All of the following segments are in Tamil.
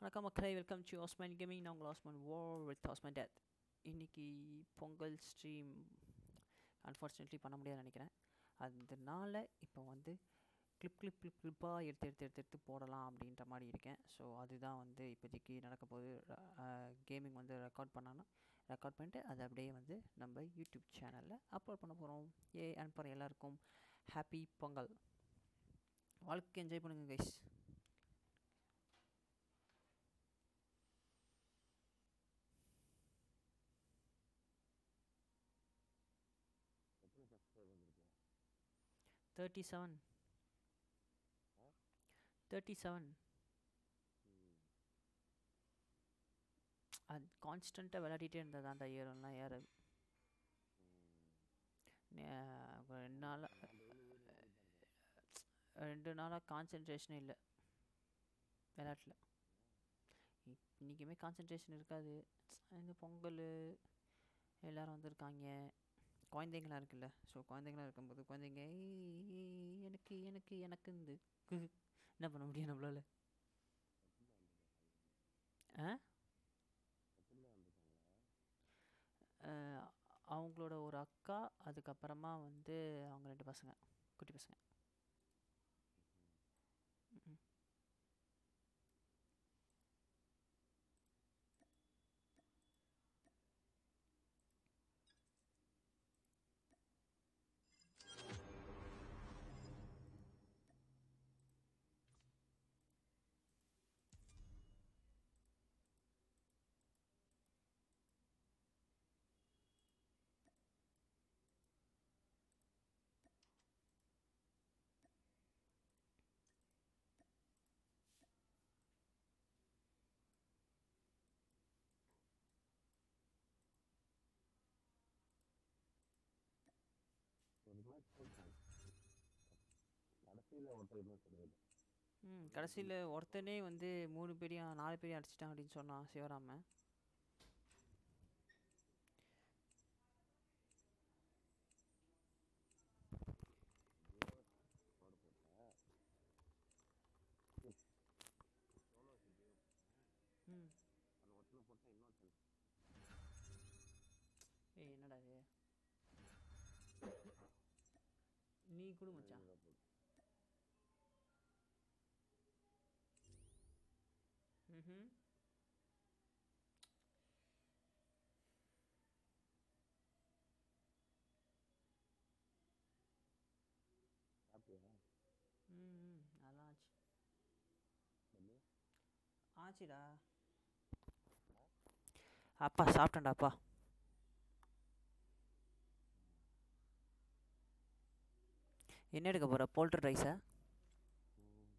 வணக்கம் மக்களே வெல்கம் டு ஆஸ்மான் கேமிங் நான் உங்கள் ஆஸ்மான் வார் வித் ஆஸ்மான் டெத் இன்னைக்கு பொங்கல் ஸ்ட்ரீம் அன்ஃபார்ச்சுனேட்லி பண்ண முடியாதுன்னு நினைக்கிறேன் அதனால இப்போ வந்து கிளிப் கிளிப் கிளிப் கிளிப்பாக எடுத்து எடுத்து எடுத்து எடுத்து போடலாம் அப்படின்ற மாதிரி இருக்கேன் ஸோ அதுதான் வந்து இப்போதைக்கு நடக்க போகுது கேமிங் வந்து ரெக்கார்ட் பண்ணான்னா ரெக்கார்ட் பண்ணிட்டு அதை அப்படியே வந்து நம்ம யூடியூப் சேனலில் அப்லோட் பண்ண போகிறோம் ஏ அனுப்புகிற எல்லாருக்கும் ஹாப்பி பொங்கல் வாழ்க்கை என்ஜாய் பண்ணுங்கள் கைஸ் எத்தனை சப்ஸ்கிரைப் வந்திருக்கு தேர்ட்டி செவன் ஆ? தேர்ட்டி செவன் ம் அது கான்ஸ்டண்ட்டாக விளையாடிட்டே இருந்தது அந்த ஏறம்லாம் ஏறாது ம் நே- ஒரு ரெண்டு நாளாக நான் டெய்லி வீடியோ பண்ணுறேன் ரெண்டு நாளாக கான்சென்ட்ரேஷனே இல்லை விளையாட்டில் இன்றைக்குமே கான்சென்ட்ரேஷன் இருக்காது இந்த பொங்கல் எல்லோரும் வந்திருக்காங்க குழந்தைங்களாம் இருக்குல்ல ஸோ குழந்தைங்களாம் இருக்கும்போது குழந்தைங்க "ஏய், ஏய், எனக்கு எனக்கு எனக்கு இந்த என்ன பண்ண முடியும் நம்மளால ஆ எப்படிலாம் வந்திருக்காங்களா அஹ் அவங்களோட ஒரு அக்கா அதுக்கப்புறமா வந்து அவங்க ரெண்டு பசங்க குட்டி பசங்க ம்ம். ஒரு மேட்ச் போட்டாங்க கடைசியில் ஒருத்தர் இன்னும் கிடையாது ம் கடைசியில் ஒருத்தனே வந்து மூணு பேரையும் நாலு பேரையும் அடிச்சிட்டான் அப்படின்னு சொன்னான் சிவராமன் போட போட்டேன் சோலோ கேம் ம் அந்த ஒருத்தனை போட்டால் இன்னொருத்தன் ஏய் என்னடா இது நீ கொடு மச்சான் இதை போட்டு ம் சாப்பிட்டியா ம் அதெல்லாம் ஆச்சு பண்ணு ஆச்சுடா அப்பா சாப்பிட்டேன்டா அப்பா என்ன எடுக்க போகிற போல்ட்ரு ரைஸா ம்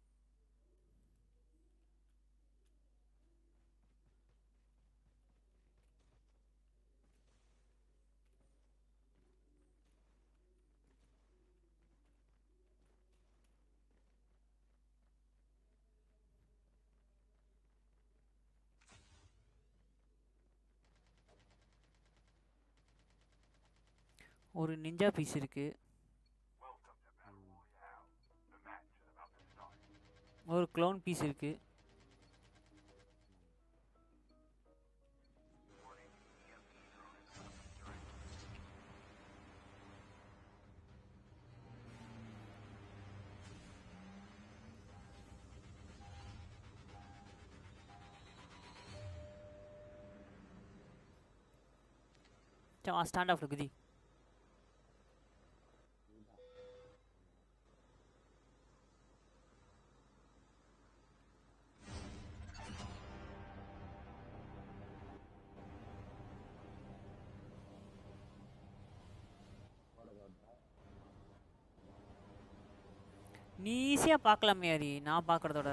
ஒரு நிஞ்சா பீஸ் இருக்குது ஒரு க்ளோன் பீஸ் இருக்குது ஸ்டாண்ட் ஆஃப் குதி போட போட்டா நீ ஈஸியாக பார்க்கலாமே ஹரி நான் பார்க்குறதோட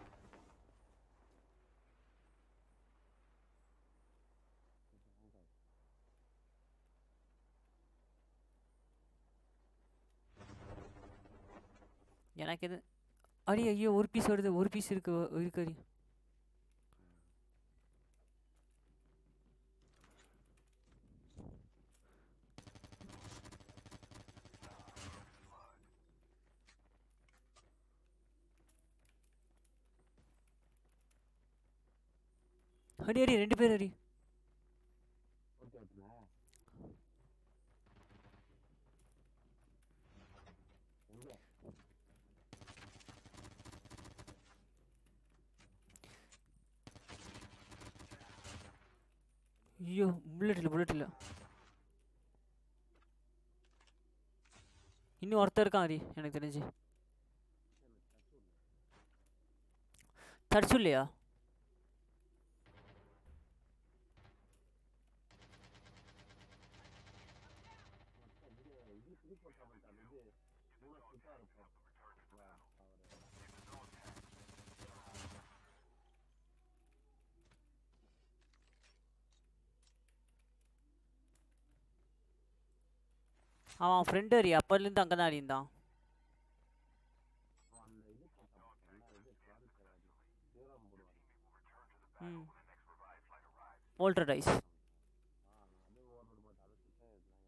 எனக்கு எது அடி ஐயோ ஒரு பீஸ் வருது ஒரு பீஸ் இருக்கு இருக்கு ஹரி அடி அடி ரெண்டு பேர் அடி ஓகே ஓட்டுனா எங்க ஐயோ புல்லட் இல்லை புல்லட் இல்லை இன்னும் ஒருத்தர் இருக்கான் ஹரி எனக்கு தெரிஞ்சு தடிச்சு இல்லையா இது இது போட்டா மாட்டான் இது மூணு சுத்தா இருக்கும் வா, அவரு அவன் ஃப்ரெண்டு ஹரி அப்போலேருந்து அங்கே தான் இருந்தான் அவன் அந்த இது போட்டா மாட்டான் இது சுவாரிக்கிறாரு தீவிரம் போடுவாரு ம் போல்ட்ரடைஸ் ஆ அது ஓவர் போட்டு அதை சுத்தம் இருந்தாங்க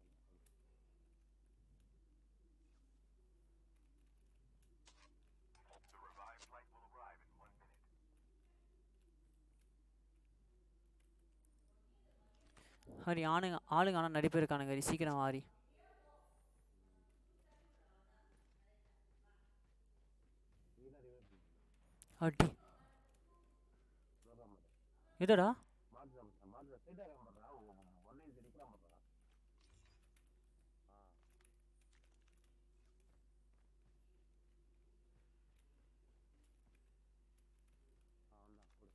ஹரி ஆணுங்க ஆளுங்க ஆனால் நிறைய பேர் இருக்கானுங்க ஹரி சீக்கிரம் வாரி நீதான் ரிவர்ஸ் அடி ரோதா மாட்டேன் எதடா மாடுறா மச்சான் மாடுறா சைடாக மாடுறா ஒன்னையும் தெரிக்கலாம் மாடுறா ஆ ஆ வந்தான் போடு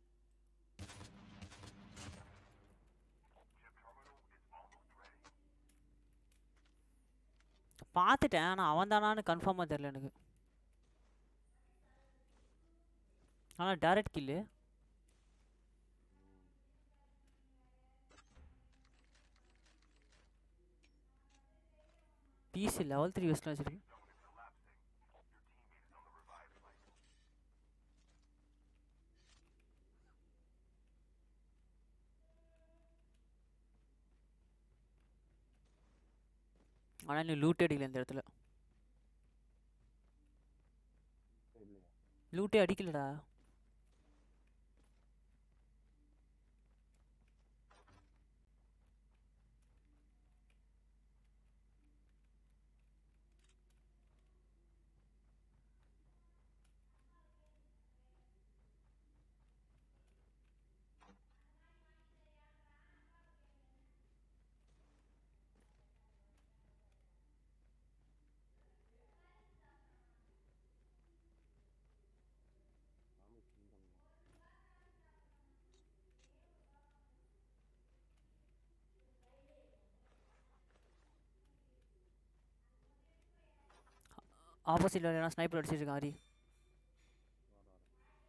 பார்த்துட்டேன் ஆனால் அவன் தானான்னு கன்ஃபார்மாக தெரில எனக்கு ஆனால் direct kill PC level three வெஸ்ட்லாம் வச்சிருக்கு ஆனால் நீ லூட்டே அடிக்கல இந்த இடத்துல இல்லையா லூட்டே அடிக்கலடா சாமி சிங்கம் ஆப்போசிட்டில் வேணா ஸ்னைப்பர் அடிச்சிருக்கான் ஹரி வர வர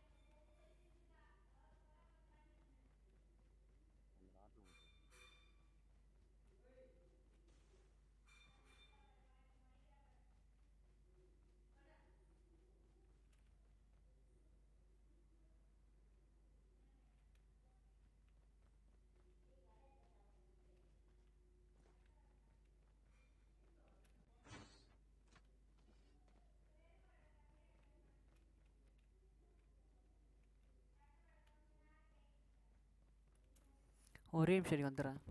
அந்த ராட்டினம் ஒரே நிமிஷம் ஹரி வந்துடுறேன்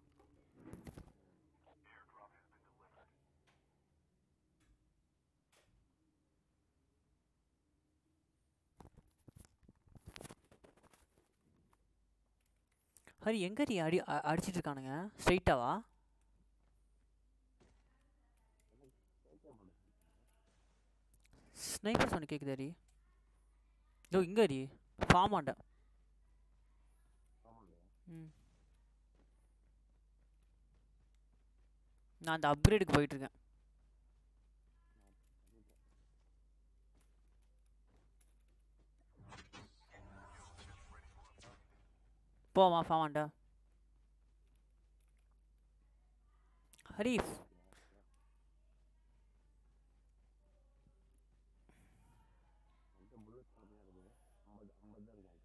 ஹரி எங்க ஹரி அடி அ- அடிச்சிட்டு இருக்கானுங்க ஸ்ட்ரைட்டாவா கேட்க மாட்டேன் ஸ்னைப்பர் சவுண்ட் கேட்குது ஹரி இதோ இங்க ஹரி ஃபார்ம் ஆண்ட ஆமாங்க ம் நான் அந்த அப்கிரேடுக்கு போயிட்டு இருக்கேன் போமா ஃபார்ம் ஹரி என்கிட்ட புல்லட் கம்மியாக இருக்குது ஐம்பது ஐம்பது தான் இருக்காங்க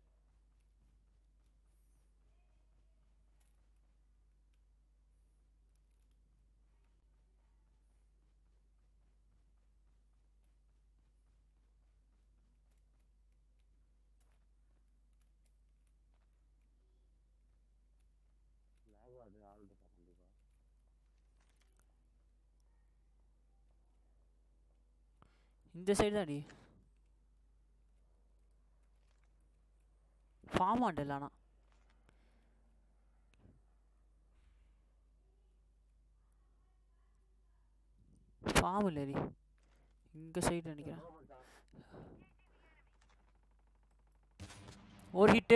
இந்த சைடு தான்டி ஃபார்ம் ஆண்டல் ஆனால் ஃபார்ம் இல்லடி இந்த சைடு நினைக்கிறேன் ஒரு ஹிட்டு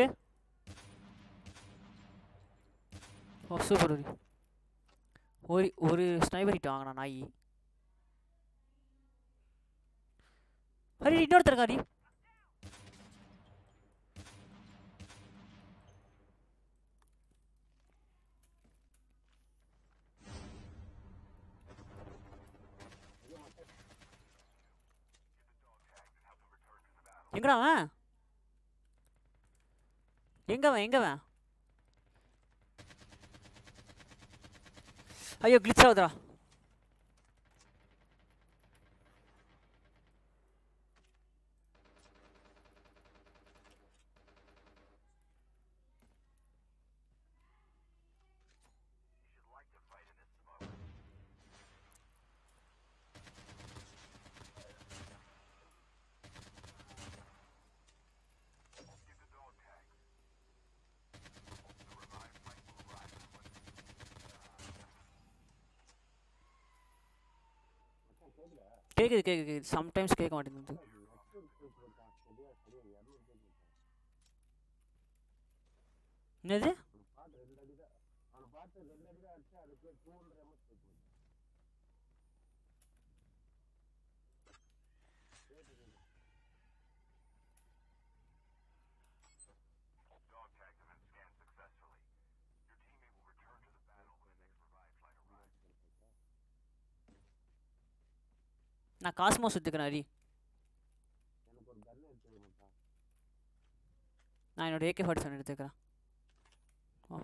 ஓ சூப்பர் ஒரு ஒரு ஒரு ஸ்னைபர் ஹிட் வாங்கினா நாய் ஹரி இன்னொருத்தர் இருக்காடி எங்கடா அவன் எங்க அவன் எங்க அவன் ஐயோ கிளிச் ஆகுதுடா கேக்குது கேக்குது கேக்குது சம்டைம்ஸ் கேட்க மாட்டேங்குது என்னது பாட்டு ரெண்டு அடி தான் அவனை பார்த்து ரெண்டு அடி தான் அடிச்சு அதுக்கு டூ ஹண்ட்ரட் எம்எஸ் போயிட்டு நான் காஸ்மோஸ் எடுத்துக்கிறேன் ஹரி எனக்கு ஒரு கன் எடுத்து மச்சான் நான் என்னோட ஏகே ஃபார்ட்டி செவன் எடுத்துக்கிறேன் ஓ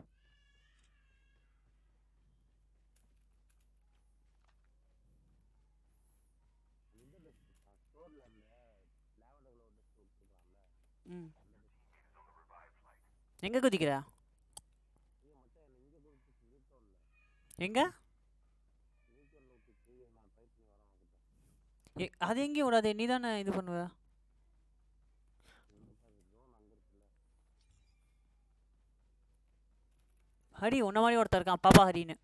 இந்த பெஸ்ட் ஸ்டோர்ல அந்த லாவெண்டர் க்ளோவ் டெஸ்ட் கொடுத்துருக்காங்கல்ல ம் எங்கே குதிக்கிற ஐயோ மச்சான் என்ன இங்கே கொடுத்து இருக்கோம்ல எங்க இருக்கோம்ல விட்டுச்சு நான் ட்ரை பண்ணி வரேன் அவன்கிட்ட எ- அது எங்கேயும் விடாது நீ தானே இது பண்ணுவ ஜோன் அங்கே இருக்குல்ல ஹரி உன்ன மாதிரி ஒருத்தர் இருக்கான் பாப்பா ஹரின்னு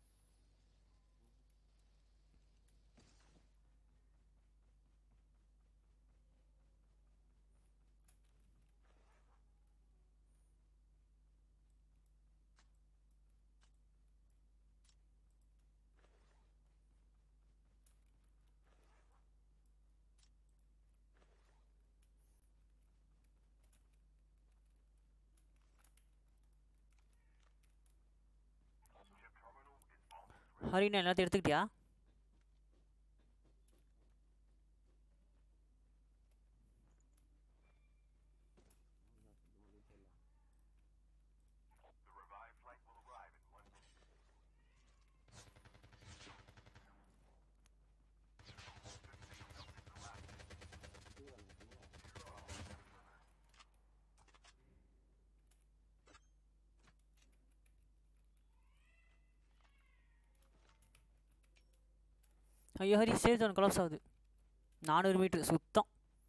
ஹரின்னு எல்லாத்தையும் எடுத்துக்கிட்டியா ஐயோ ஹரி சேஃப் ஜோன் கொலாப்ஸ் ஆகுது நானூறு மீட்ரு சுத்தம்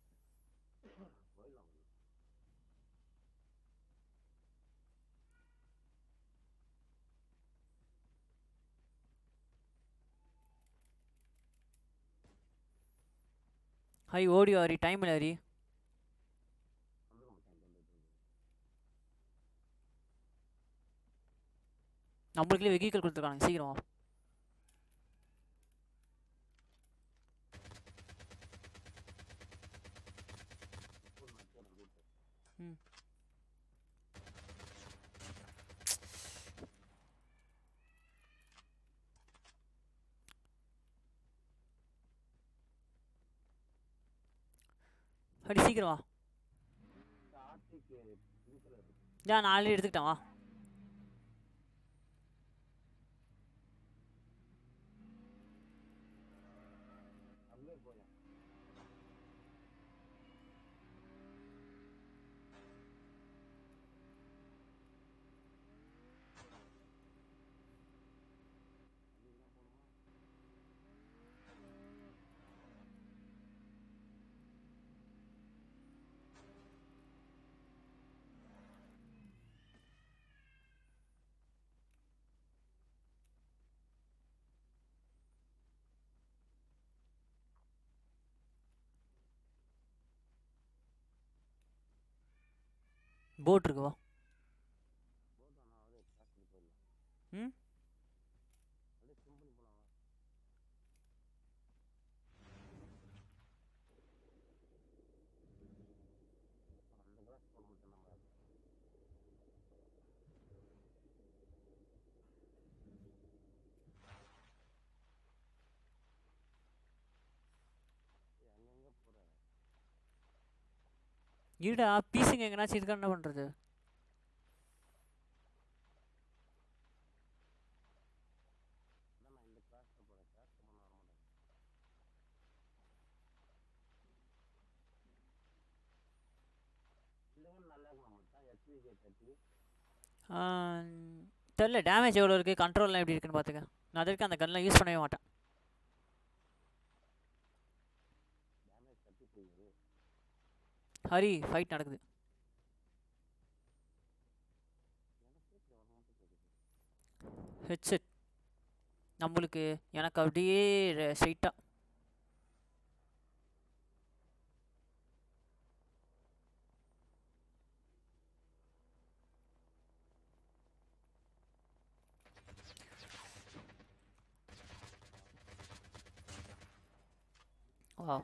ஹரி ஓடியோ ஹரி டைம் இல்லை ஹரி வந்துடும் மச்சான் இந்த இடத்துல. நம்மளுக்குள்ளே வெஹிக்கல் கொடுத்துருக்காங்க சீக்கிரம் வா. full match ஒரு route. ம் ஹரி சீக்கிரம் வா இந்த ஆர்டிக் இருக்கிற நான் ஆல்ரெடி எடுத்துக்கிட்டேன் வா அப்படியே போயா போட் இருக்கு வா போட் ஆனால் வந்து கிராஸ் பண்ணி போயிடலாம் ம் அப்படியே ஸ்விம் பண்ணி போகலாம் அந்த கிராஸ் போட மட்டும் நம்ம ஏய், அங்கங்க போற இருடா பீஸுங்க எங்கனாச்சும் இருக்கா என்ன பண்ணுறது அதான் நான் இந்த கிராஸ்ல போறேன் கிராஸ் பண்ண வர மாட்டேன் இல்லைன்னு நல்லா இருக்கும் மச்சான் ஹெச்பிகே தேர்ட்டி தெரில டேமேஜ் எவ்வளோ இருக்குது கண்ட்ரோல்லாம் எப்படி இருக்குன்னு பார்த்துக்க நான் அதற்கு அந்த கன்லாம் யூஸ் பண்ணவே மாட்டேன் டேமேஜ் தேர்ட்டி போகுது ஹரி ஃபைட் நடக்குது எனக்கு இப்படி வர மட்டும் தெரியுது ஹெட்செட் நம்மளுக்கு எனக்கு அப்படியே ஸ்ட்ரைட்டாக வா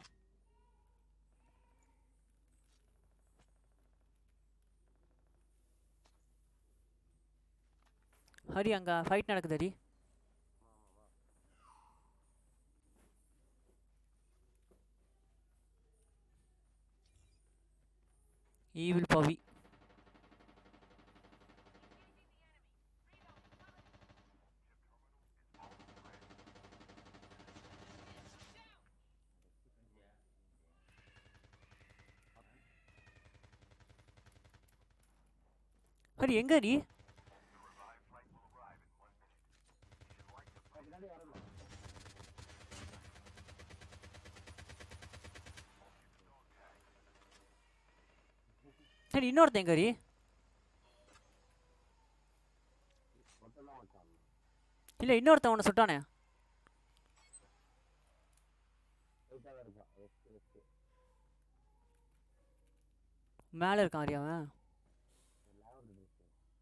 ஹரி அங்கே ஃபைட் நடக்குது ஹரி ஈவில் பவி ஹரி எங்க ஹரி நான் பின்னாடி வரணும் ஹரி இன்னொருத்தன் எங்க ஹரி மொத்தம் தான் மச்சான் இல்லை இன்னொருத்தன் உன்னை சுட்டானே வெயிட்டாக தான் இருக்கான் எஸ் எஸ் மேலே இருக்கான் ஹரி அவன் லேவண்ட் ட்ரெஸ்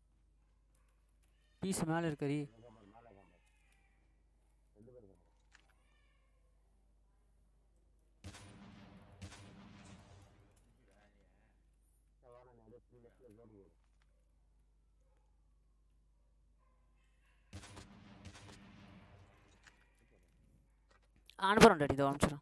பீஸ் மேலே இருக்கு ஹரி காமர் மேலே காமர் ரெண்டு பேர் காமர் சவான நீ அப்படியே ஃபுல் லெஃப்டில் ஜோன் போடு அனுப்புகிறோம் டாடி இதோ அனுப்பிச்சிடும்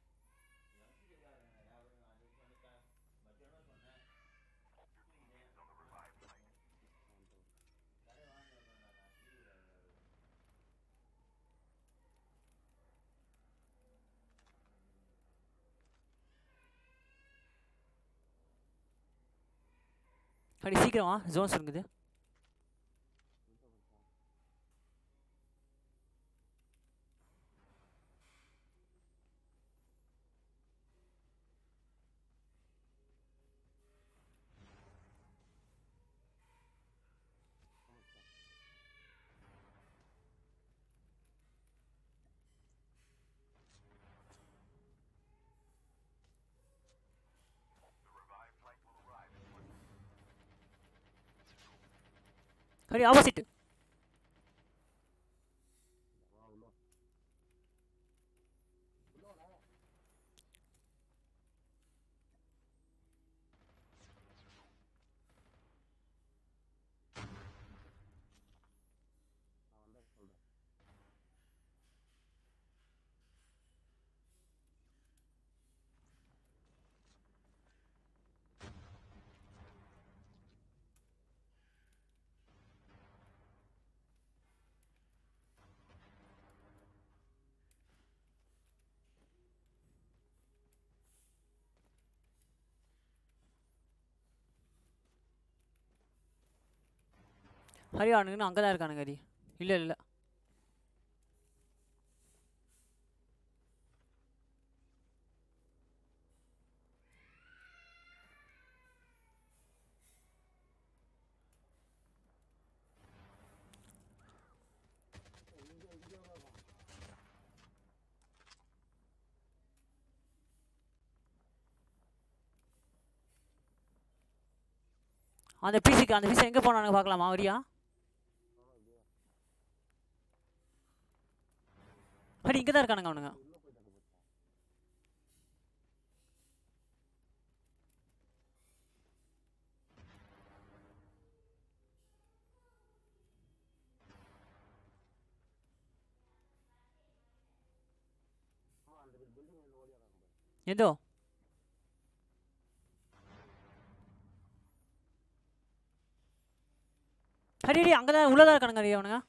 அடி சீக்கிரமா ஜோன்ஸ் இருக்குது அடி ஆப்போசிட் வா உள்ள வா. உள்ள வாடா. நான் வந்தா சொல்றேன் ஹரி அவனுங்கன்னு அங்கே தான் இருக்கானுங்க ஹரி இல்லை இல்லை இங்க இங்க வா வா. அந்த பிசிக்கு அந்த பிசி எங்கே போனானுங்க பார்க்கலாமா வரியா ஹரி இங்கே தான் இருக்கானுங்க அவனுங்க அந்த பில்டிங் ஓடி வராங்க எந்தோ ஹரி ஹரி அங்கே தான் உள்ளதாக இருக்கானுங்க ஹரி அவனுங்க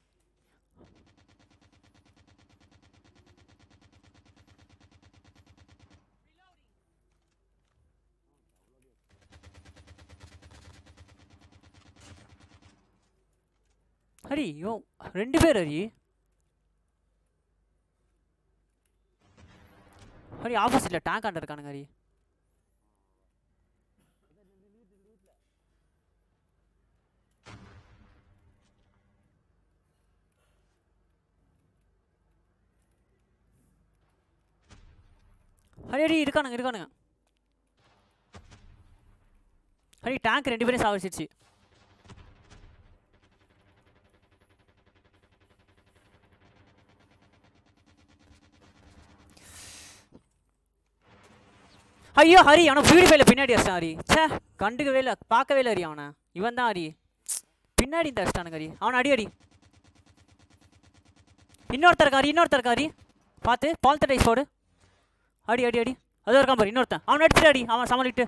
ஹரி யோ ரெண்டு பேர் ஹரி ஹரி ஆப்போசிட்டில் டேங்க் ஆண்ட இருக்கானுங்க ஹரி ஹரி ஹரி இருக்கானுங்க இருக்கானுங்க ஹரி டேங்க் ரெண்டு பேரும் சாவடிச்சிருச்சு ஐயோ ஹரி அவனை பியூரிஃபைல பின்னாடி அடிச்சிட்டான் ஹரி ச்சே கண்டுக்கவே இல்லை பார்க்கவே இல்லை ஹரி அவனை இவன் தான் ஹரி பின்னாடி இந்த அடிச்சிட்டானுங்க ஹரி அவனை அடி அடி இன்னொருத்தர் இருக்கான் ஹரி இன்னொருத்தர் இருக்கான் ஹரி பார்த்து பால்தடைஸ் போடு அடி அடி அடி அது இருக்கான் பாரு இன்னொருத்தன் அவனை அடிச்சிட்டு அடி அவன் சமாளிட்டு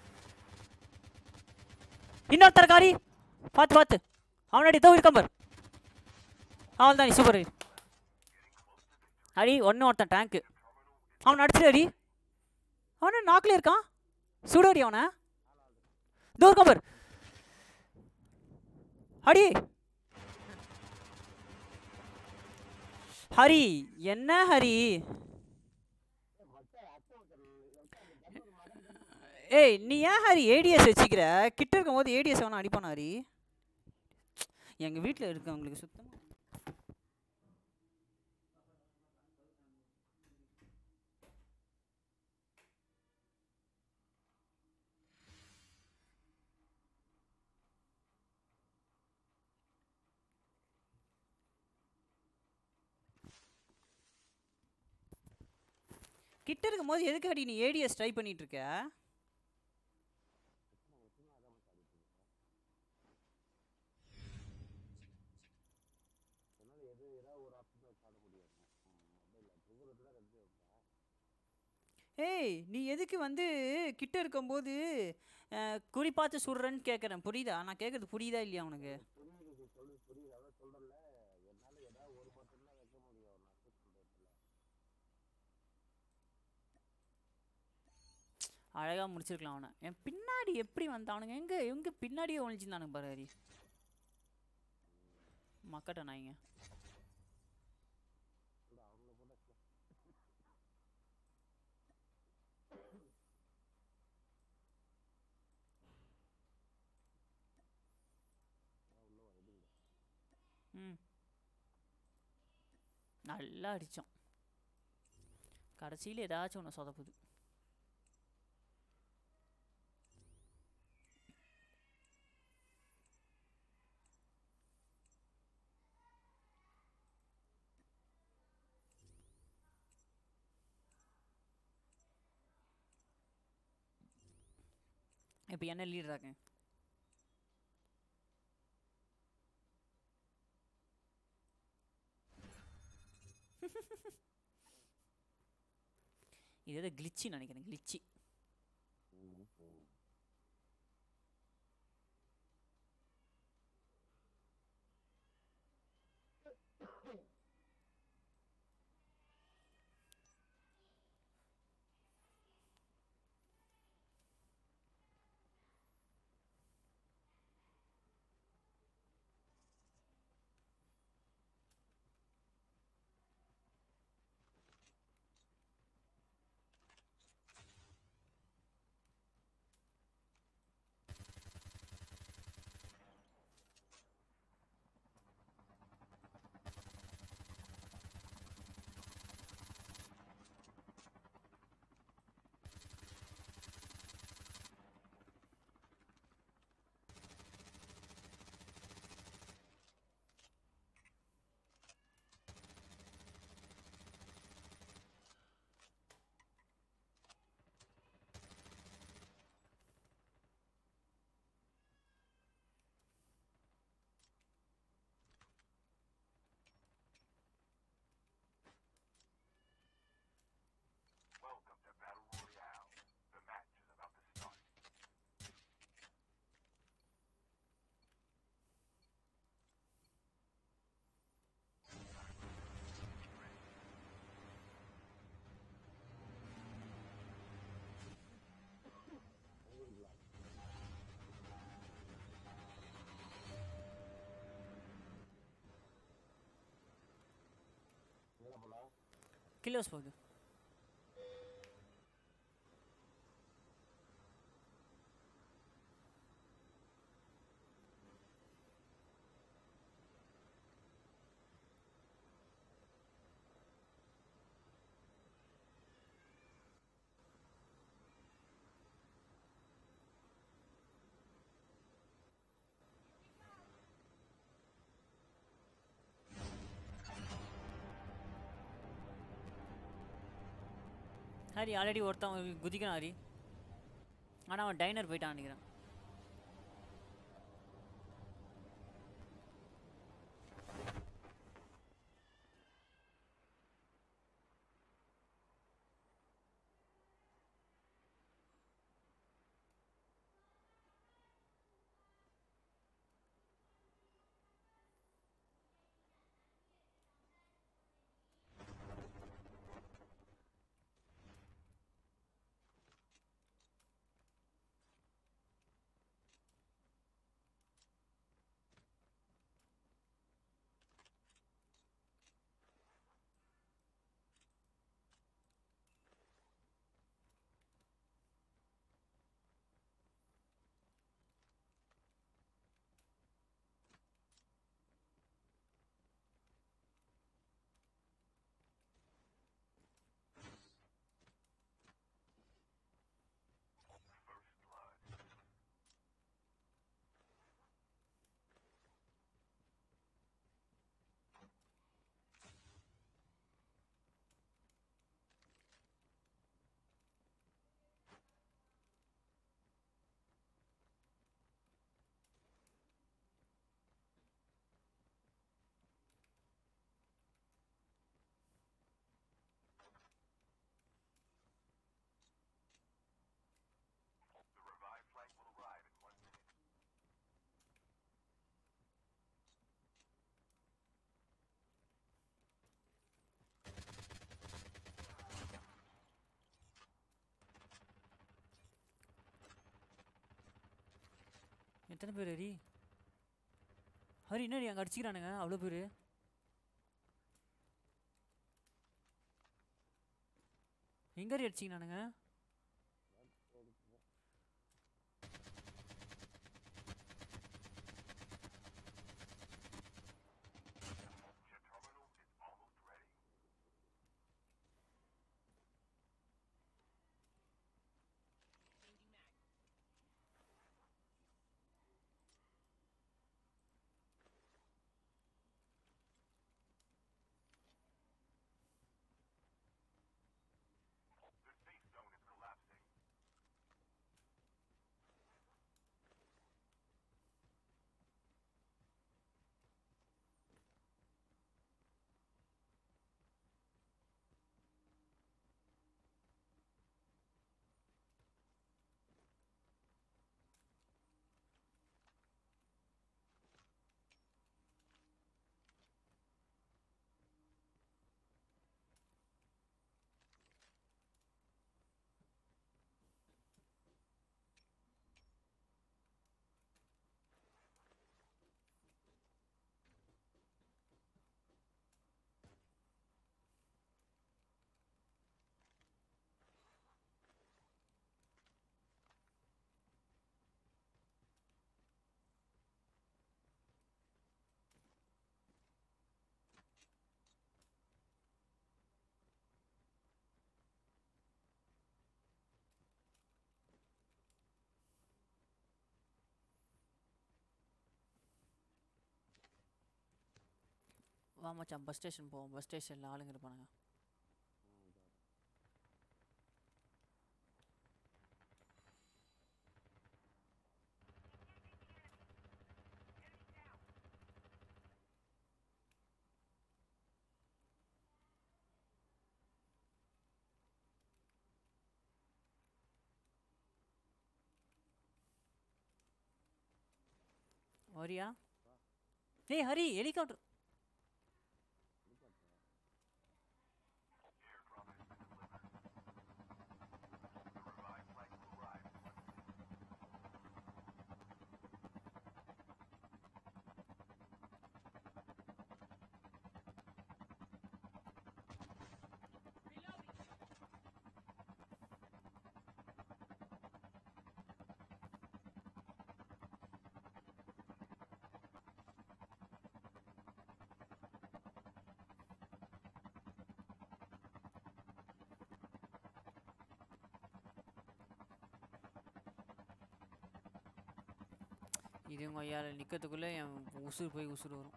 இன்னொருத்தர் இருக்கான் ஹரி பார்த்து பார்த்து அவன் அடி தோ இருக்கான் பாரு அவன் தான் சூப்பர் ஹரி ஹரி ஒன்று ஒருத்தன் டேங்க்கு அவனை அடிச்சிட்டு ஹரி அவனு நாக்கில் இருக்கான் சுடோடி அவனை இதோ இருக்கான் பாரு அடி ஹரி என்ன ஹரி ஏய் நீ ஏன் ஹரி ஏடிஎஸ் வச்சுக்கிற கிட்ட இருக்கும் போது ஏடிஎஸ் வேணா அடிப்பானா ஹரி எங்க வீட்டில் இருக்கவங்களுக்கு சுத்தமா கிட்ட இருக்கும் போது எதுக்கு அடி நீ ஏடிஎஸ் ட்ரை பண்ணிட்டு இருக்க என்னால் எது ஏதாவது ஒரு ஆப்ஷன் வச்சு ஆட முடியாது மொபைலில் ட்ரிகர் தான் ரெண்டு வைப்பேன் ஏய் நீ எதுக்கு வந்து கிட்ட இருக்கும்போது அஹ், குறி பார்த்து சுடுறேன்னு கேட்குறேன் புரியுதா நான் கேட்குறது புரியுதா இல்லையா உனக்கு புரியுது சொல்லு புரியுது அதான் சொல்கிறேன்ல என்னால் ஏதாவது ஒரு பட்டன் தான் வைக்க முடியும் நான் ஷூட் பண்ணுறதுல அழகாக முடிச்சிருக்கலாம் அவனை என் பின்னாடி எப்படி வந்தானுங்க எங்கே எங்கே பின்னாடியே ஒழிஞ்சிருந்தானுங்க பாரு ஹரி மக்கட்ட நாய்ங்க அவங்கள கூட ம் நல்லா அடித்தோம் கடைசியில் ஏதாச்சும் ஒன்று சொதப்புது இப்போ என்ன லீடராங்க இது ஏதோ கிளிச்சி நினைக்கிறேன் கிளிச்சி கிலோஸ் போகுது ஹரி ஆல்ரெடி ஒருத்தன் குதிக்கிறான் ஹரி ஆனால் அவன் டைனர் போயிட்டான் நினைக்கிறேன் எத்தனை பேர் ஹரி ஹரி என்னடி அங்கே அடிச்சுக்கிறானுங்க அவ்வளோ பேர் எங்க ஹரி அடிச்சிக்கிறானுங்க வா மச்சான் பஸ் ஸ்டேஷன் போவோம் பஸ் ஸ்டேஷனில் ஆளுங்க இருப்பானுங்க வரியா ஏய் ஹரி ஹெலிகாப்டர் இது உங்கள் ஐயால நிற்கிறதுக்குள்ளே என் உசுறு போய் உசுறு வரும்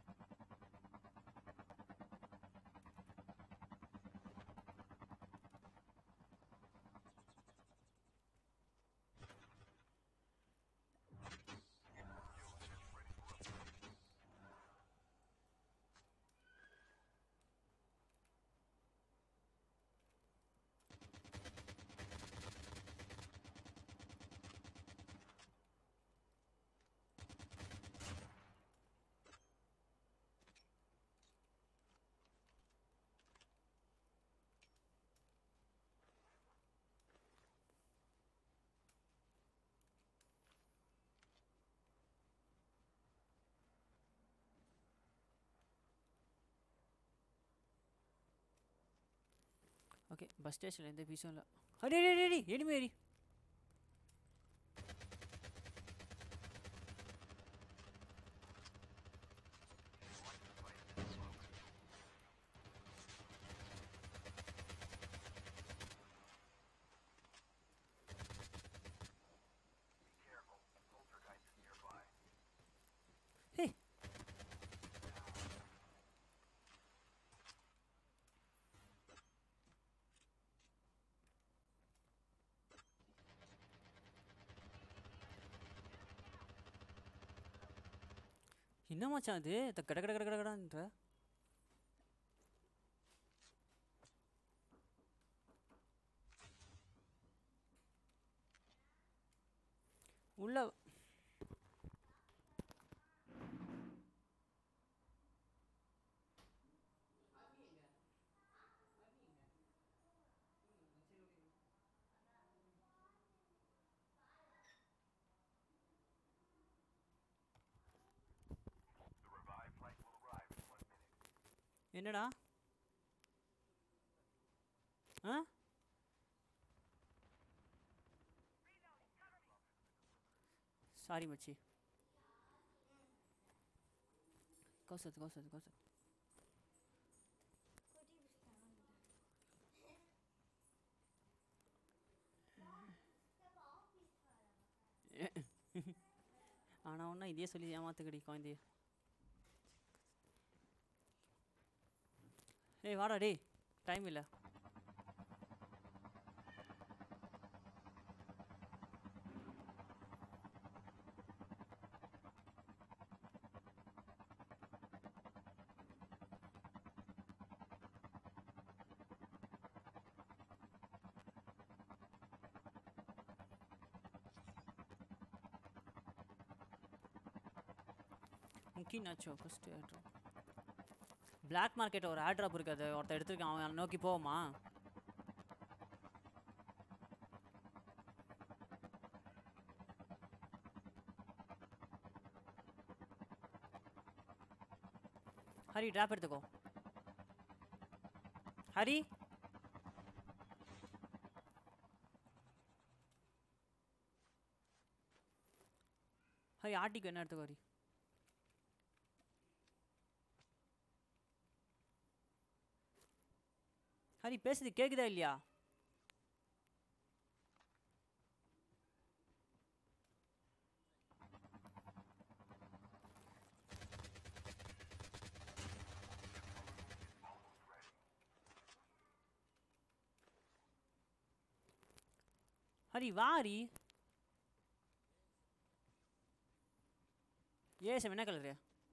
ஓகே பஸ் ஸ்டேஷனில் எந்த பீஸும் இல்லை அடி அடி அடி எனிமே ஏறி Hey. என்ன மச்சான் அது இந்த கட கட கட கடன்ற உள்ள என்னடா ஆ சாரி மச்சி கௌசத் கௌசத் கௌசத் ஆனால் ஒன்றா இதே சொல்லி ஏமாத்துக்கடி குழந்தைய ஏய் வாடா டேய் டைம் இல்லை முக்கியம் நாச்சோ ஃபஸ்ட்டு ஏர்ட்ராப் பிளாக் மார்க்கெட் ஒரு ஏர்ட்ராப் இருக்குது அது ஒருத்தன் எடுத்துருக்கான் அவன் நோக்கி போவோமா ஹரி ட்ராப் எடுத்துக்கோ ஹரி ஹரி ஆட்டிக்கு என்ன எடுத்துக்கோ ஹரி ஹரி பேசுறது கேக்குதா இல்லையா ஹரி வா ஹரி ஏசம் என்ன கலரு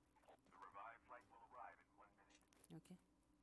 ஓகே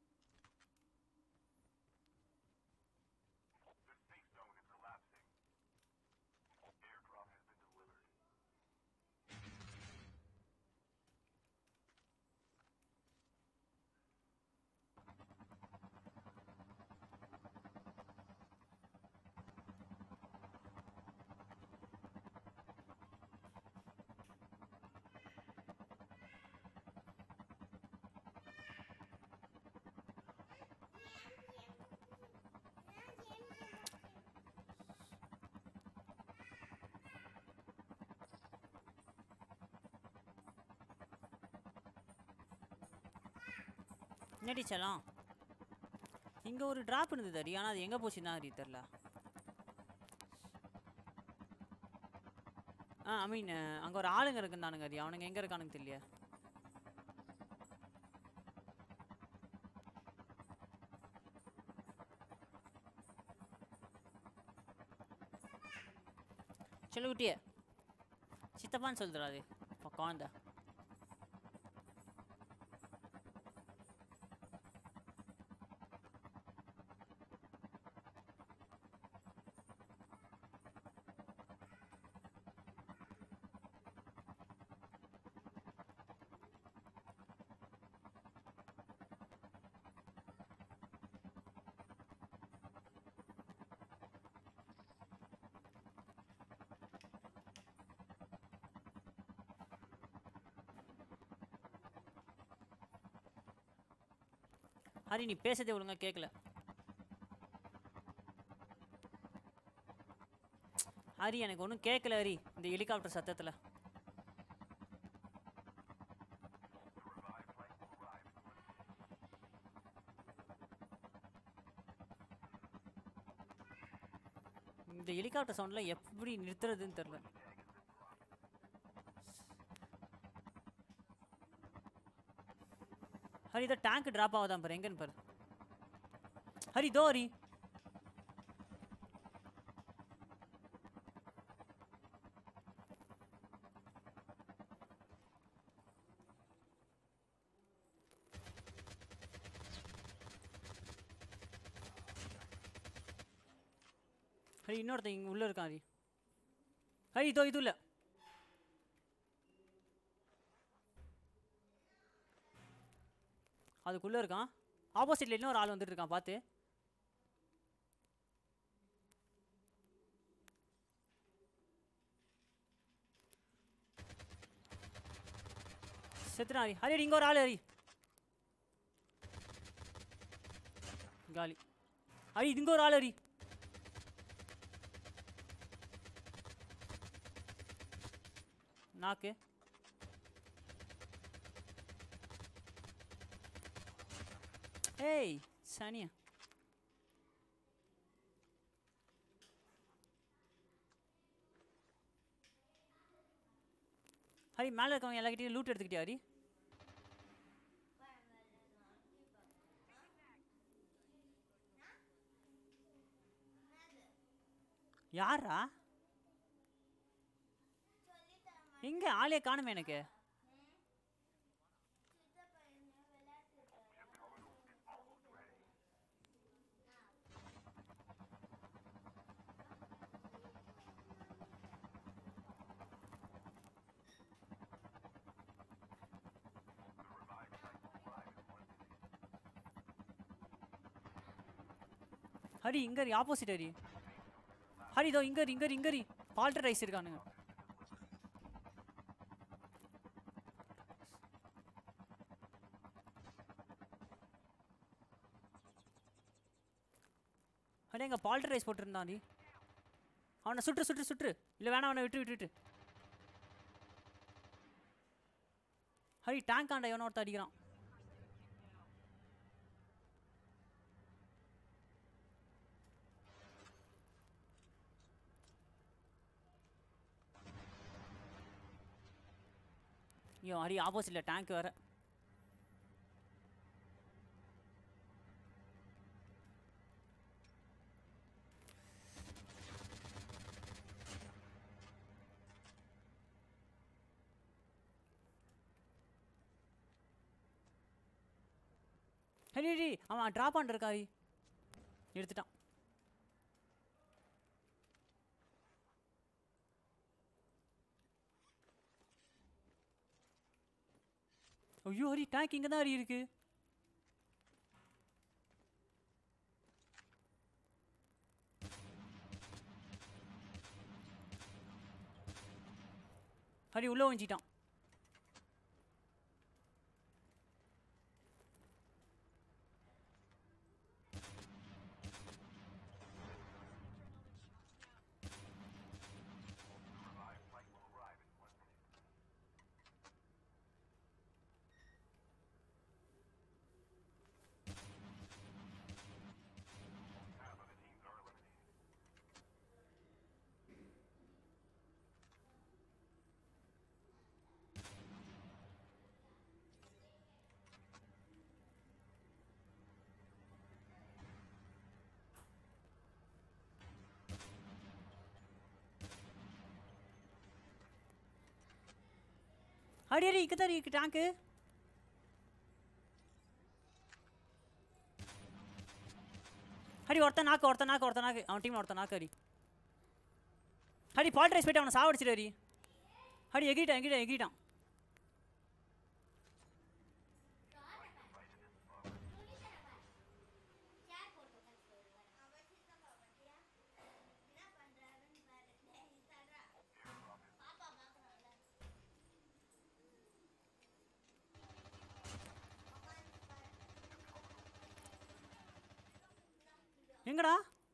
என்னடி செல்லம் இங்கே ஒரு ட்ராப் இருந்தது அடி ஆனால் அது எங்கே போச்சுன்னு தான் அடி தெரில ஆ ஐ மீன் அங்கே ஒரு ஆளுங்க இருக்குந்தானுங்க அது அவனுங்க எங்கே இருக்கானுங்க தெரியல சொல்லு குட்டியே சித்தப்பான்னு சொல்லுறா அது இப்போ குழந்த ஹரி நீ பேசுறதே ஒழுங்கா கேட்கல ஹரி எனக்கு ஒன்றும் கேட்கல ஹரி இந்த ஹெலிகாப்டர் சத்தத்தில் இந்த ஹெலிகாப்டர் சவுண்டில் எப்படி நிறுத்துறதுன்னு தெரில ஹரி இதோ டேங்க் ட்ராப் ஆகுதான் பாரு எங்கன்னு பாரு ஹரி தோ ஹரி ஹரி இன்னொருத்தன் இங்கே உள்ளே இருக்கான் ஹரி ஹரி இதோ இது இல்லை அதுக்குள்ளே இருக்கான் ஆப்போசிட்ல இன்னொரு ஆள் வந்துட்டு இருக்கான் பார்த்து செத்துறான் ஹரி ஹரி இங்க ஒரு ஆள் ஹரி காலி ஹரி இங்க ஒரு ஆள் ஹரி நாக்கு ஏய் சனியா ஹரி மேலே இருக்கவங்க எல்லாக்கிட்டையும் லூட் எடுத்துக்கிட்டியா ஹரி யாரா எங்க ஆளே காணுமே எனக்கு ஹரி இங்க ஆப்போசிட் ஹரி ஹரி இதோ இங்க இங்க இங்க பால்டர் ரைஸ் இருக்கானுங்க ஹரி எங்க பால்டர் ரைஸ் போட்டிருந்தான் நீ அவனை சுற்று சுற்று சுற்று இல்லை வேணாம் அவனை விட்டு விட்டு விட்டு ஹரி டேங்க் ஆண்ட எவனோ ஒருத்தன் அடிக்கிறான் ஐயோ ஹரி ஆப்போசிட்டில் டேங்க் வேற ஹரி ஹரி அவன் ட்ராப் பண்ணிருக்கா ஹரி எடுத்துட்டான் ஐயோ ஹரி டேங்க் இங்கே தான் ஹரி இருக்கு ஹரி உள்ள வஞ்சிட்டான் அடி அடி இங்கே தான் இருக்கு டேங்க்கு அடி ஒருத்தன் நாக்கு ஒருத்தன் நாக்கு ஒருத்தன் நாக்கு அவன் டீமில் ஒருத்தன் நாக்கு அடி அடி பால் ரைஸ் போயிட்டு அவனை சாவடிச்சிட்டு அடி அடி எகிட்டான் எகிட்டான் எகிட்டான் எங்கடா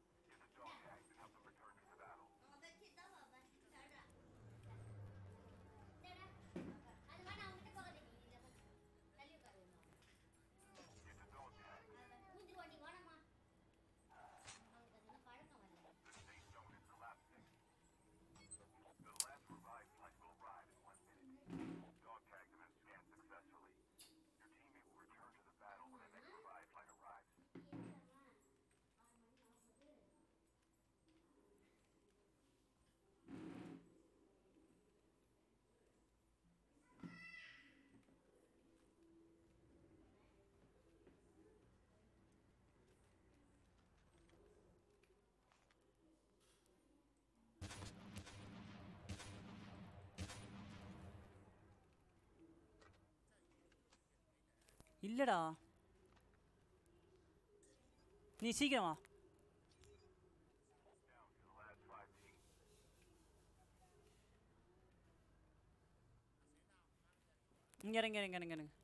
இல்லடா நீ சீக்கிரம் வா இங்க இறங்க இறங்க இறங்க இறங்க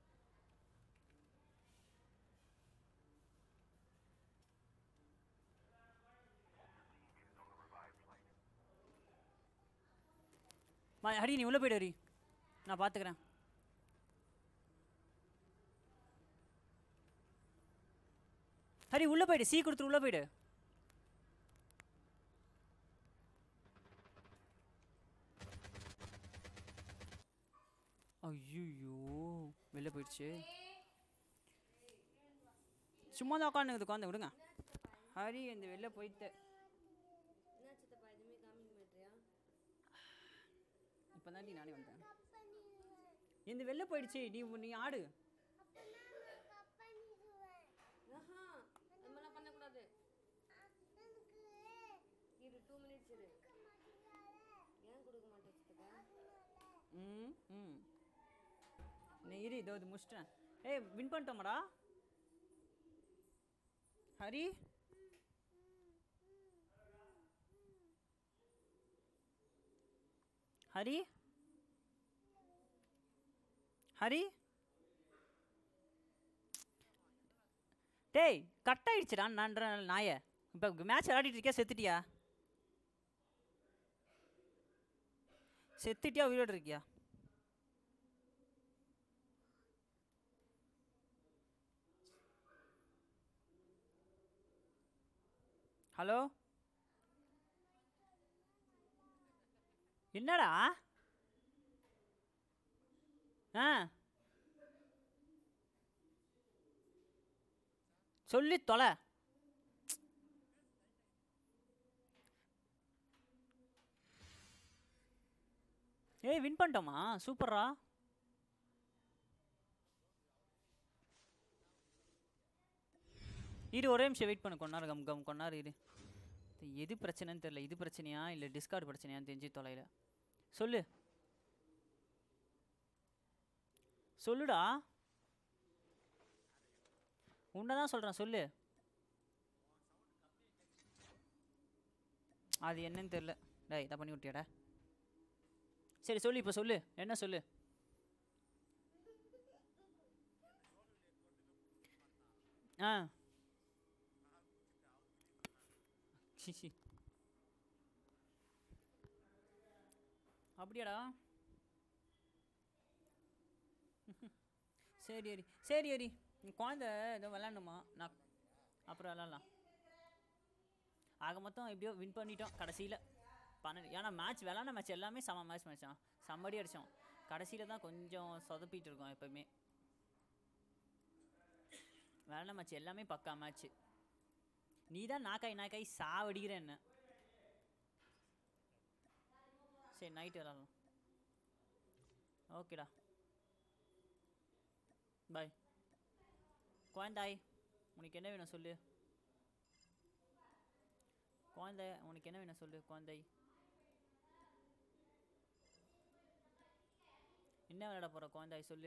மா ஹரி நீ உள்ள போயிடு ஹரி நான் பார்த்துக்கிறேன் ஹரி உள்ள போயிடு சீ கொடுத்துரு உள்ள போயிடு ஐயோ வெளில போயிடுச்சு சும்மா தான் உட்காந்து உட்காந்து விடுங்க ஹரி இந்த வெளில போயிட்டு என்ன சித்தப்பா எதுவுமே காமிக்க மாட்டியா இப்போ தாண்டி நானே வந்தேன் இந்த வெளில போயிடுச்சு நீ நீ ஆடு ஆஹா அந்த மாதிரிலாம் பண்ணக்கூடாது இரு டூ மினிட்ஸ் இரு ஏன் கொடுக்க மாட்டேன் சித்தப்பா ம் ம் நீ இரு இதோ இது முடிச்சிட்டேன் ஏய் வின் பண்ணிட்டோமாடா ஹரி ஹரி ஹரி டேய் கட் ஆயிடுச்சுடா நன்ற நாய இப்போ மேட்ச் விளையாடிட்டு இருக்கியா செத்துட்டியா செத்துட்டியா உயிரோடு இருக்கியா ஹலோ என்னடா ஆ சொல்லி தொலை ஏய் வின் பண்ணிட்டோமா சூப்பர்ரா இரு ஒரே நிமிஷம் வெயிட் பண்ணு கொண்டாரு கம் கம் கொண்டாரு இரு இது எது பிரச்சனைன்னு தெரியல இது பிரச்சனையா இல்லை டிஸ்கார்டு பிரச்சனையான்னு தெரிஞ்சு தொலைல சொல்லு சொல்லுடா உன்னை தான் சொல்கிறேன் சொல்லு அது என்னன்னு தெரில டேய் இதை பண்ணி விட்டியாடா சரி சொல்லு இப்போ சொல்லு என்ன சொல்லு ஆ சி சி அப்படியாடா சரி ஹரி சரி ஹரி நீ குழந்த ஏதோ விளாட்ணுமா நான் அப்புறம் விளாட்லாம் ஆக மொத்தம் எப்படியோ வின் பண்ணிட்டோம் கடைசியில் பன்னெண்டு ஏன்னா மேட்ச் விளாட்ன மேட்ச் எல்லாமே செம மேட்ச் மேட்ச்சான் செம்மடி அடித்தோம் கடைசியில் தான் கொஞ்சம் சொதப்பிட்டு இருக்கோம் எப்போவுமே விளாட்ன மேட்ச் எல்லாமே பக்கா மேட்ச்சு நீ தான் நாக்காய் நாக்காய் சாவடிக்கிற என்ன சரி நைட்டு விளாட்லாம் ஓகேடா பாய் குழந்தாய் உனக்கு என்ன வேணும் சொல்லு குழந்தை உனக்கு என்ன வேணும் சொல்லு குழந்தை என்ன விளையாட போற குழந்தாய் சொல்லு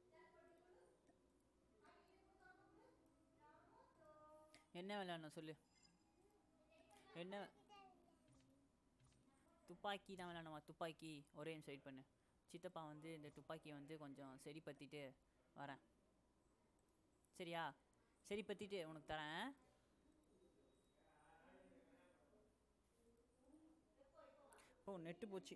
என்ன விளையாடணும் சொல்லு என்ன துப்பாக்கி தான் விளையாடணுமா துப்பாக்கி ஒரே நிமிஷம் வெயிட் பண்ணு சித்தப்பா வந்து இந்த துப்பாக்கியை வந்து கொஞ்சம் சரி பற்றிட்டு வரேன் சரியா சரி பற்றிட்டு உனக்கு தரேன் ஓ நெட்டு போச்சு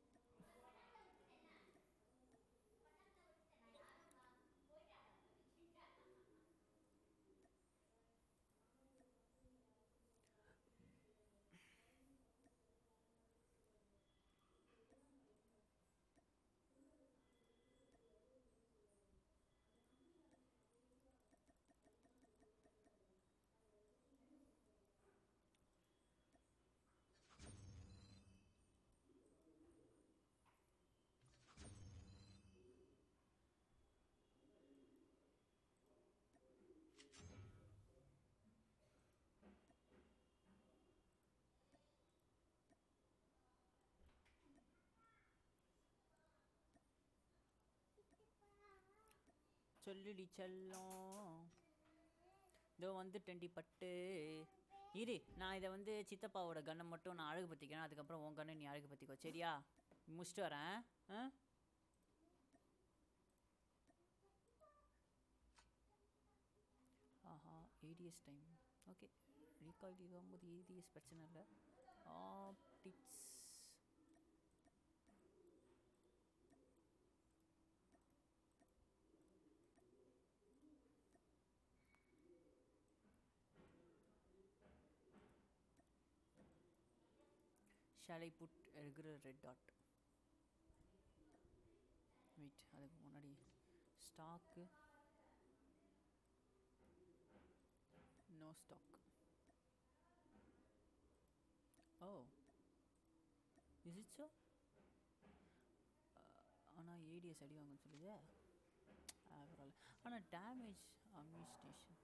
சொல்லுடி செல்லம் இதோ வந்துட்டேன்டி பட்டு இரு நான் இதை வந்து சித்தப்பாவோட கண்ணை மட்டும் நான் அழகு பற்றிக்கிறேன் அதுக்கப்புறம் உன் கண்ணை நீ அழகு பற்றிக்கோ சரியா முடிச்சுட்டு வரேன் ஆ ஆஹா ஏடிஎஸ் டைம் ஓகே ரீகால் ஆகும்போது ஏடிஎஸ் பிரச்சனை இல்லை optics shall I put a regular red dot wait அதுக்கு முன்னாடி stock no stock oh is it so ஆனால் ஏடிஎஸ் அடி வாங்கன்னு சொல்லுது பரவாயில்ல ஆனால் டேமேஜ் அம்னிஸ்டேஷன்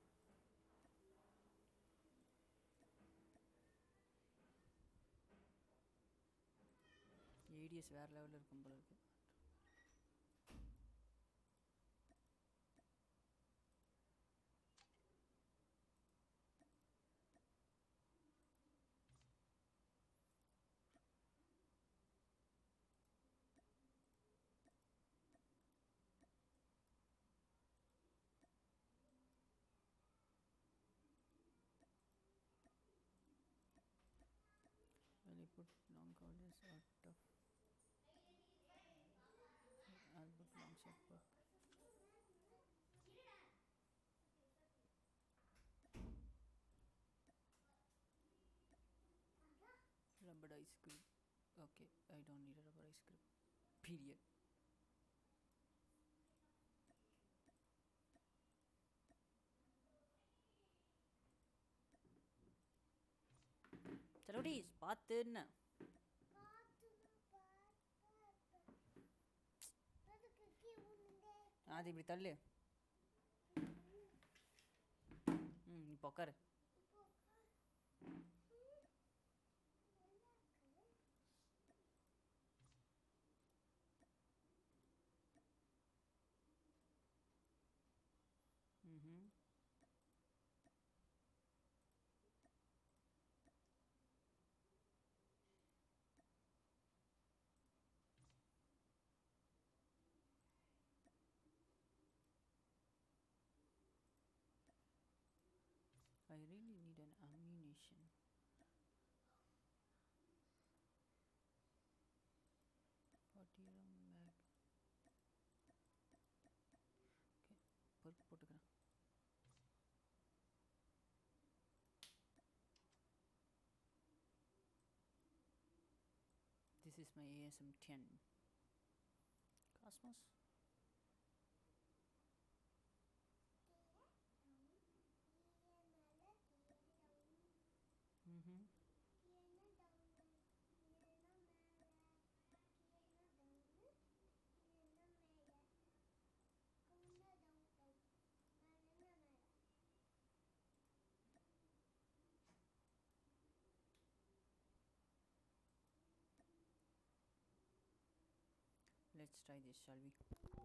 ஏடிஎஸ் வேறு லெவலில் இருக்கும் போல இருக்கு When I put long cordless out of I'll put long shot book. Rubber ice cream. Okay, I don't need a rubber ice cream. Period. சலோடி பார்த்துன்னு அது இப்படி தள்ளு ம் இப்போ உட்காரு ம் I really need an ammunition. Forty round mag. Okay, பருப்பு போட்டுக்கிறேன் This is my ASM 10. Cosmos. Mm-hmm. let's try this shall we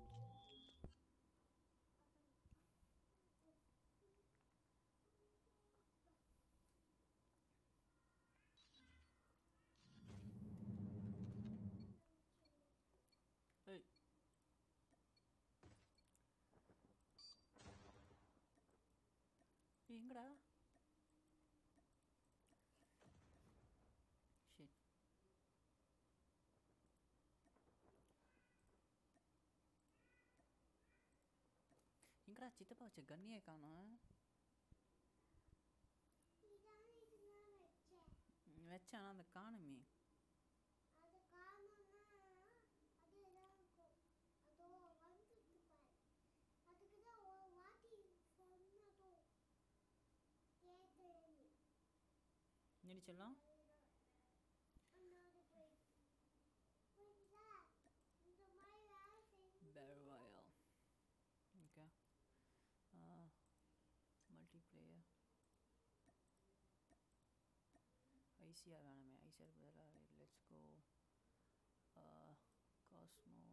Hey. ஏய், எங்கடா ஷிட் எங்கடா சித்தப்பா வச்ச கண்ணியே காணோம் இதான் இதுதான் வச்சேன் ம், வச்சேன் ஆனா அந்த காணுமே அது காணும்னா அது எல்லாம் இருக்கும் அதோ வந்துட்டு பாரு அதுக்கு தான் ஒரு வாட்டி சொன்னதோ கேட்கலன்னு என்னடி சொல்லலாம் அண்ணாது போய் புரியுதா இந்த மாதிரி வேலை செஞ்சு Barrow Okay. Uh, multiplayer. ICR வேணுமே ஐசிஆர் பதிலாக let's go Cosmo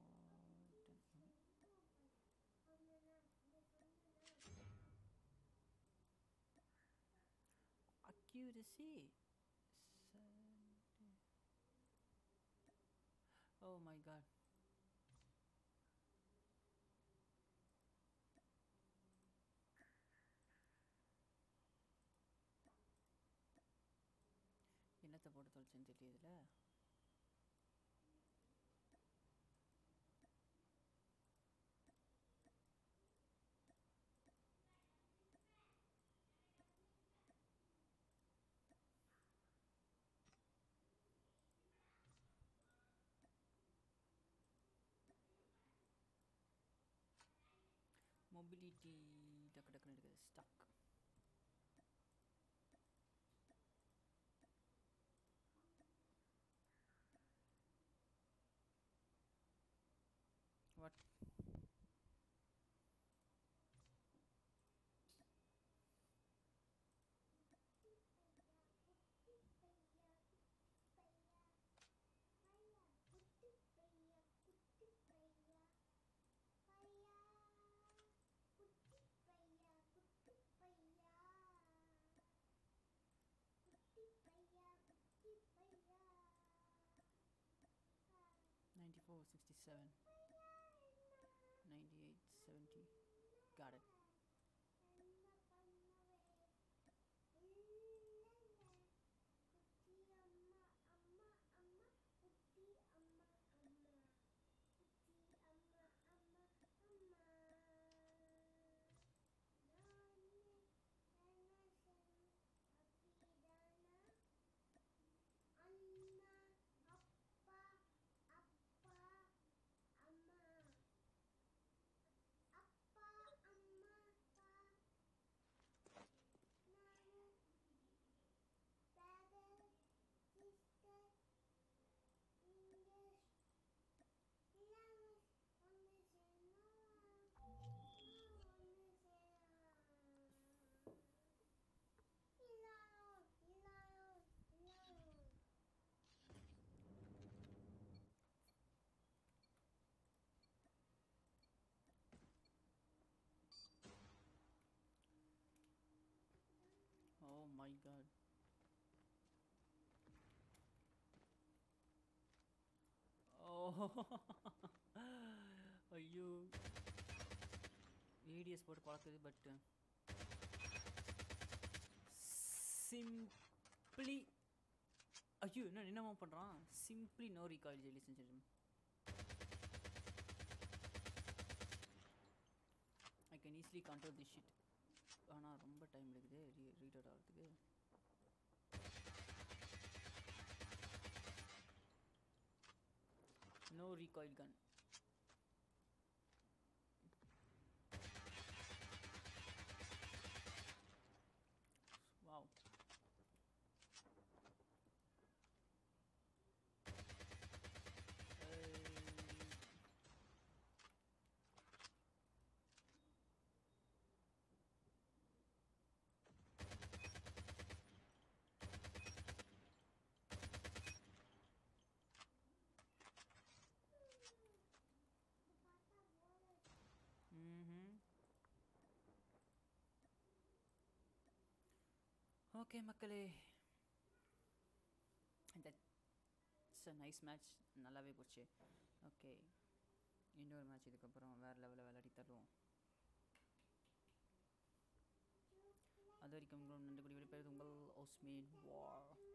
accuracy oh my god என்னத்தை போட்டு தொலைச்சேன்னு தெரியுதுல மொபிலிட்டி டக்கு டக்குன்னு எடுக்குது stuck What? Ninety-four, sixty-seven, ninety-eight, seventy. Got it. அண்ணா அப்பா அப்பா அம்மா அப்பா அம்மா அப்பா நானு brother sister நீங்க எல்லாமே ஒன்று சேரணும் ஒன்று சேரணும் எல்லாரும் எல்லாரும் எல்லாரும் Oh my god. Oh, ஐயோ ஏடிஎஸ் போட்டு பழக்குது பட் சிம்பிளி ஐயோ என்ன என்னமா பண்ணுறான் சிம்பிளி நோ ரீகால் ஜெல்லி செஞ்சிடும் I can easily control the shit ஆனால் ரொம்ப டைம் எடுக்குது ரீ ரீடவுட் ஆகிறதுக்கு no recoil gun wow okay மக்களே தட்ஸ் அ நைஸ் மேட்ச் நல்லாவே போச்சு ஓகே இன்னொரு மேட்ச் இதுக்கப்புறம் வேறு லெவலில் விளையாடி தருவோம் அது வரைக்கும் உங்களும் நன்றி கூடிய விடைபெறுவது உங்கள் ஓஸ்மீன் வார்